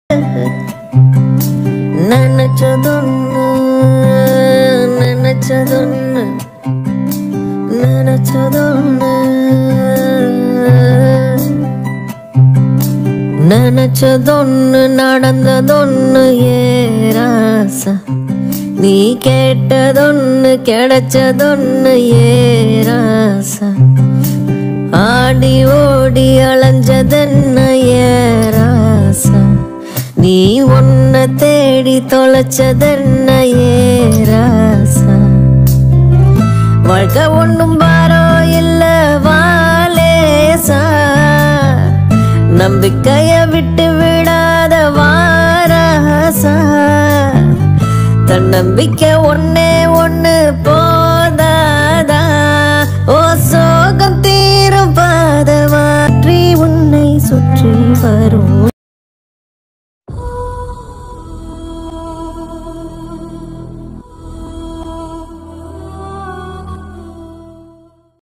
நினைச்சதொன்னு நினைச்சதொன்னு நினைச்சதொன்னு நினைச்சதொன்னு நடந்ததொன்னு ஏராசா நீ கேட்டதொன்னு கிடைச்சதொன்னு ஏராசா ஆடி ஓடி அலைஞ்சதென்ன ஏராசா நீ உன்ன தேடி தொலைச்சதென்ன ஏராசா வாழ்க்கை ஒண்ணும் பாரோ இல்ல வாலேசா நம்பிக்கைய விட்டு விடாத வாராசா தன்னம்பிக்கை ஒன்னே